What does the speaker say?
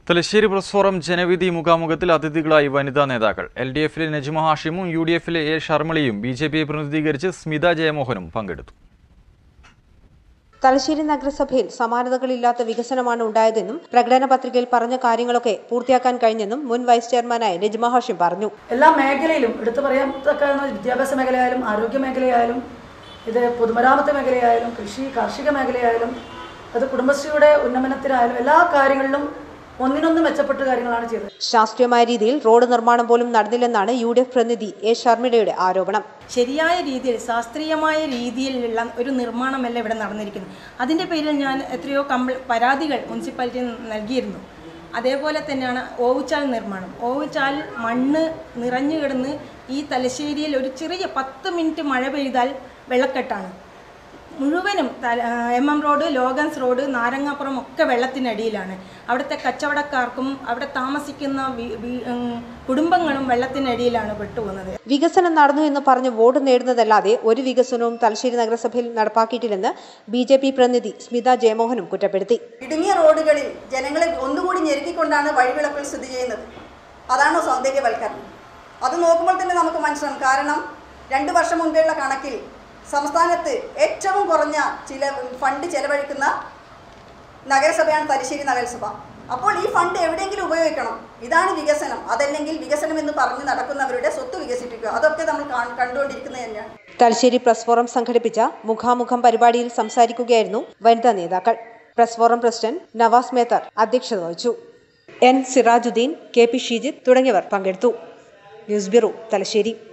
Thalassery press forum ജനവിധി മുഖാമുഖത്തിൽ അതിഥികളായി വനിതാ നേതാക്കൾ എൽ ഡി എഫിലെ നജ്മ ഹാഷിമും യു ഡി എഫിലെ എ ഷർമിളയും ബി ജെ പിയെ പ്രതിനിധീകരിച്ച് സ്മിത ജയമോഹനും പങ്കെടുത്തു തലശ്ശേരി നഗരസഭയിൽ സമാനതകളില്ലാത്ത വികസനമാണ് ഉണ്ടായതെന്നും പ്രകടന പത്രികയിൽ പറഞ്ഞ കാര്യങ്ങളൊക്കെ പൂർത്തിയാക്കാൻ കഴിഞ്ഞെന്നും മുൻ വൈസ് ചെയർമാനായ നജ്മ ഹാഷിം പറഞ്ഞു എല്ലാ മേഖലയിലും എടുത്തു പറയാൻ തക്കാവുന്ന വിദ്യാഭ്യാസ മേഖലയായാലും ആരോഗ്യ മേഖലയായാലും ഇത് പൊതുമരാമത്ത് മേഖലയായാലും കൃഷി കാർഷിക മേഖലയായാലും അത് കുടുംബശ്രീയുടെ ഉന്നമനത്തിനായാലും എല്ലാ കാര്യങ്ങളിലും ഒന്നിനൊന്ന് മെച്ചപ്പെട്ട കാര്യങ്ങളാണ് ചെയ്തത് ശാസ്ത്രീയമായ രീതിയിൽ റോഡ് നിർമ്മാണം പോലും നടന്നില്ലെന്നാണ് യു ഡി എഫ് പ്രതിനിധി എ ഷർമിളയുടെ ആരോപണം ശരിയായ രീതിയിൽ ശാസ്ത്രീയമായ രീതിയിലുള്ള ഒരു നിർമ്മാണമല്ല ഇവിടെ നടന്നിരിക്കുന്നത് അതിൻ്റെ പേരിൽ ഞാൻ എത്രയോ കംപ്ല പരാതികൾ മുനിസിപ്പാലിറ്റി നൽകിയിരുന്നു അതേപോലെ തന്നെയാണ് ഓവുചാൽ നിർമ്മാണം ഓവുചാൽ മണ്ണ് നിറഞ്ഞു കിടന്ന് ഈ തലശ്ശേരിയിൽ ഒരു ചെറിയ പത്ത് മിനിറ്റ് മഴ പെയ്താൽ വെള്ളക്കെട്ടാണ് മുഴുവനും തല M M road Logan's road Narangapuram ഒക്കെ വെള്ളത്തിനടിയിലാണ് അവിടുത്തെ കച്ചവടക്കാർക്കും അവിടെ താമസിക്കുന്ന വി- വി- ഉം, കുടുംബങ്ങളും വെള്ളത്തിനടിയിലാണ് പെട്ടുപോകുന്നത് വികസനം നടന്നു എന്ന് പറഞ്ഞ് വോട്ട് നേടുന്നതല്ലാതെ ഒരു വികസനവും തലശ്ശേരി നഗരസഭയിൽ നടപ്പാക്കിയിട്ടില്ലെന്ന് ബി ജെ പി പ്രതിനിധി സ്മിത ജയമോഹനും കുറ്റപ്പെടുത്തി ഇടുങ്ങിയ റോഡുകളിൽ ജനങ്ങളെ ഒന്നുകൂടി ഞെരുക്കിക്കൊണ്ടാണ് വഴിവിളക്കുകൾ സ്ഥിതി ചെയ്യുന്നത് അതാണോ സൗന്ദര്യവൽക്കരണം അത് നോക്കുമ്പോൾ തന്നെ നമുക്ക് മനസ്സിലാവും കാരണം രണ്ട് വർഷം മുൻപേയുള്ള കണക്കിൽ സംസ്ഥാനത്ത് ഏറ്റവും കുറഞ്ഞ ചില ഫണ്ട് ചെലവഴിക്കുന്ന നഗരസഭയാണ് തലശ്ശേരി നഗരസഭ അപ്പോൾ ഈ ഫണ്ട് എവിടെയെങ്കിലും ഉപയോഗിക്കണം ഇതാണ് വികസനം അതല്ലെങ്കിൽ വികസനം എന്ന് പറഞ്ഞ് നടക്കുന്നവരുടെ സ്വത്ത് വികസിപ്പിക്കുക അതൊക്കെ നമ്മൾ കാണ്- കണ്ടുകൊണ്ടിരിക്കുന്നത് തന്നെയാണ് തലശ്ശേരി പ്രസ് ഫോറം സംഘടിപ്പിച്ച മുഖാമുഖം പരിപാടിയിൽ സംസാരിക്കുകയായിരുന്നു വനിതാ നേതാക്കൾ press forum president Navas Methar അധ്യക്ഷത വഹിച്ചു N Sirajuddin K P Sheejith തുടങ്ങിയവർ പങ്കെടുത്തു ന്യൂസ് ബ്യൂറോ തലശ്ശേരി